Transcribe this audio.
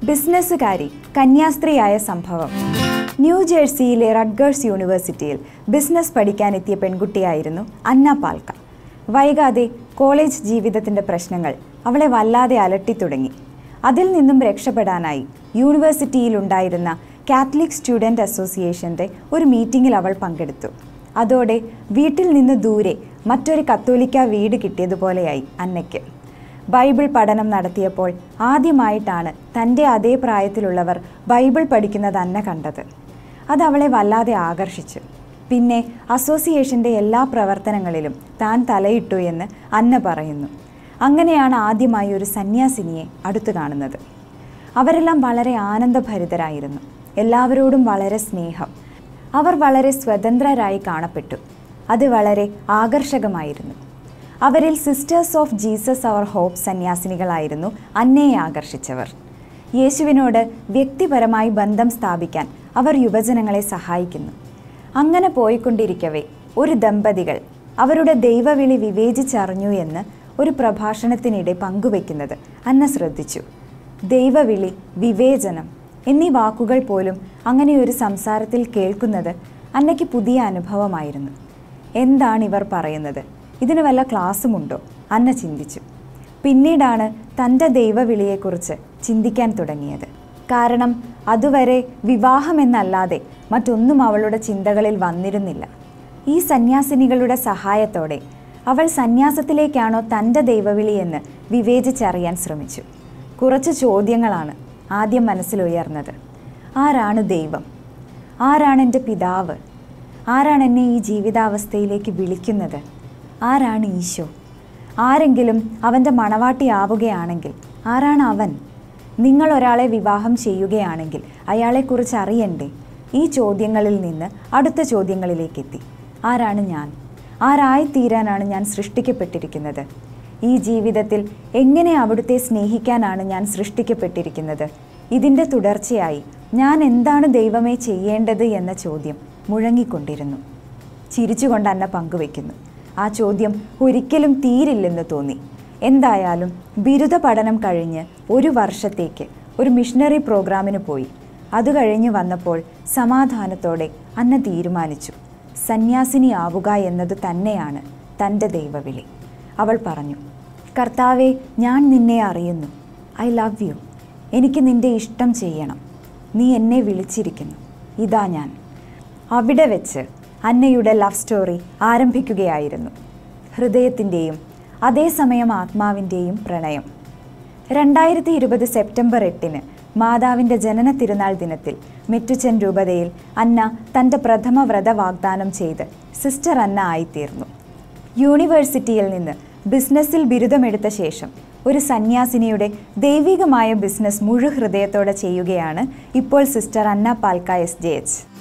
ബിസിനസ്സുകാരി കന്യാസ്ത്രീയായ സംഭവം ന്യൂജേഴ്സിയിലെ റഡ്ഗേഴ്സ് യൂണിവേഴ്സിറ്റിയിൽ ബിസിനസ് പഠിക്കാനെത്തിയ പെൺകുട്ടിയായിരുന്നു അന്ന പാൽക്ക വൈകാതെ കോളേജ് ജീവിതത്തിൻ്റെ പ്രശ്നങ്ങൾ അവളെ വല്ലാതെ അലട്ടിത്തുടങ്ങി അതിൽ നിന്നും രക്ഷപ്പെടാനായി യൂണിവേഴ്സിറ്റിയിലുണ്ടായിരുന്ന കാത്തലിക് സ്റ്റുഡൻറ് അസോസിയേഷൻ്റെ ഒരു മീറ്റിങ്ങിൽ അവൾ പങ്കെടുത്തു അതോടെ വീട്ടിൽ നിന്ന് ദൂരെ മറ്റൊരു കത്തോലിക്ക വീട് കിട്ടിയതുപോലെയായി അന്നയ്ക്ക് ബൈബിൾ പഠനം നടത്തിയപ്പോൾ ആദ്യമായിട്ടാണ് തൻ്റെ അതേ പ്രായത്തിലുള്ളവർ ബൈബിൾ പഠിക്കുന്നത് അന്ന കണ്ടത് അത് അവളെ വല്ലാതെ ആകർഷിച്ചു പിന്നെ അസോസിയേഷൻ്റെ എല്ലാ പ്രവർത്തനങ്ങളിലും താൻ തലയിട്ടു എന്ന് അന്ന പറയുന്നു അങ്ങനെയാണ് ആദ്യമായി ഒരു സന്യാസിനിയെ അടുത്തു കാണുന്നത് അവരെല്ലാം വളരെ ആനന്ദഭരിതരായിരുന്നു എല്ലാവരോടും വളരെ സ്നേഹം അവർ വളരെ സ്വതന്ത്രരായി കാണപ്പെട്ടു അത് വളരെ ആകർഷകമായിരുന്നു അവരിൽ സിസ്റ്റേഴ്സ് ഓഫ് ജീസസ് അവർ ഹോപ്പ് സന്യാസിനികളായിരുന്നു അന്നയെ ആകർഷിച്ചവർ യേശുവിനോട് വ്യക്തിപരമായി ബന്ധം സ്ഥാപിക്കാൻ അവർ യുവജനങ്ങളെ സഹായിക്കുന്നു അങ്ങനെ പോയിക്കൊണ്ടിരിക്കവേ ഒരു ദമ്പതികൾ അവരുടെ ദൈവവിളി വിവേചിച്ചറിഞ്ഞു എന്ന് ഒരു പ്രഭാഷണത്തിനിടെ പങ്കുവെക്കുന്നത് അന്ന ശ്രദ്ധിച്ചു ദൈവവിളി വിവേചനം എന്നീ വാക്കുകൾ പോലും അങ്ങനെ ഒരു സംസാരത്തിൽ കേൾക്കുന്നത് അന്നയ്ക്ക് പുതിയ അനുഭവമായിരുന്നു എന്താണ് ഇവർ പറയുന്നത് ഇതിന് വല്ല ക്ലാസ്സുമുണ്ടോ അന്ന ചിന്തിച്ചു പിന്നീടാണ് തൻ്റെ ദൈവവിളിയെക്കുറിച്ച് ചിന്തിക്കാൻ തുടങ്ങിയത് കാരണം അതുവരെ വിവാഹമെന്നല്ലാതെ മറ്റൊന്നും അവളുടെ ചിന്തകളിൽ വന്നിരുന്നില്ല ഈ സന്യാസിനികളുടെ സഹായത്തോടെ അവൾ സന്യാസത്തിലേക്കാണോ തൻ്റെ ദൈവവിളി എന്ന് വിവേചിച്ചറിയാൻ ശ്രമിച്ചു കുറച്ച് ചോദ്യങ്ങളാണ് ആദ്യം മനസ്സിലുയർന്നത് ആരാണ് ദൈവം ആരാണ് എൻ്റെ പിതാവ് ആരാണ് എന്നെ ഈ ജീവിതാവസ്ഥയിലേക്ക് വിളിക്കുന്നത് ആരാണ് ഈശോ ആരെങ്കിലും അവൻ്റെ മണവാട്ടിയാവുകയാണെങ്കിൽ ആരാണ് അവൻ നിങ്ങൾ ഒരാളെ വിവാഹം ചെയ്യുകയാണെങ്കിൽ അയാളെക്കുറിച്ച് അറിയണ്ടേ ഈ ചോദ്യങ്ങളിൽ നിന്ന് അടുത്ത ചോദ്യങ്ങളിലേക്കെത്തി ആരാണ് ഞാൻ ആരായിത്തീരാനാണ് ഞാൻ സൃഷ്ടിക്കപ്പെട്ടിരിക്കുന്നത് ഈ ജീവിതത്തിൽ എങ്ങനെ അവിടുത്തെ സ്നേഹിക്കാനാണ് ഞാൻ സൃഷ്ടിക്കപ്പെട്ടിരിക്കുന്നത് ഇതിൻ്റെ തുടർച്ചയായി ഞാൻ എന്താണ് ദൈവമേ ചെയ്യേണ്ടത് എന്ന ചോദ്യം മുഴങ്ങിക്കൊണ്ടിരുന്നു ചിരിച്ചുകൊണ്ട് അന്ന പങ്കുവെക്കുന്നു ആ ചോദ്യം ഒരിക്കലും തീരില്ലെന്ന് തോന്നി എന്തായാലും ബിരുദ പഠനം കഴിഞ്ഞ് ഒരു വർഷത്തേക്ക് ഒരു മിഷണറി പ്രോഗ്രാമിന് പോയി അത് കഴിഞ്ഞ് വന്നപ്പോൾ സമാധാനത്തോടെ അന്ന തീരുമാനിച്ചു സന്യാസിനി ആവുക എന്നത് തന്നെയാണ് തൻ്റെ ദൈവവിളി അവൾ പറഞ്ഞു കർത്താവെ ഞാൻ നിന്നെ അറിയുന്നു ഐ ലവ് യു എനിക്ക് നിന്റെ ഇഷ്ടം ചെയ്യണം നീ എന്നെ വിളിച്ചിരിക്കുന്നു ഇതാ ഞാൻ അവിടെ വെച്ച് അന്നയുടെ ലവ് സ്റ്റോറി ആരംഭിക്കുകയായിരുന്നു ഹൃദയത്തിൻ്റെയും അതേസമയം ആത്മാവിൻ്റെയും പ്രണയം രണ്ടായിരത്തി ഇരുപത് സെപ്റ്റംബർ എട്ടിന് മാതാവിൻ്റെ ജനന തിരുനാൾ ദിനത്തിൽ മെറ്റുച്ചൻ രൂപതയിൽ അന്ന തൻ്റെ പ്രഥമ വ്രത വാഗ്ദാനം ചെയ്ത് സിസ്റ്റർ അന്ന ആയിത്തീർന്നു യൂണിവേഴ്സിറ്റിയിൽ നിന്ന് ബിസിനസ്സിൽ ബിരുദമെടുത്ത ശേഷം ഒരു സന്യാസിനിയുടെ ദൈവികമായ ബിസിനസ് മുഴുഹൃദയത്തോടെ ചെയ്യുകയാണ് ഇപ്പോൾ സിസ്റ്റർ അന്ന പാൽക്ക എസ് ജെ എച്ച്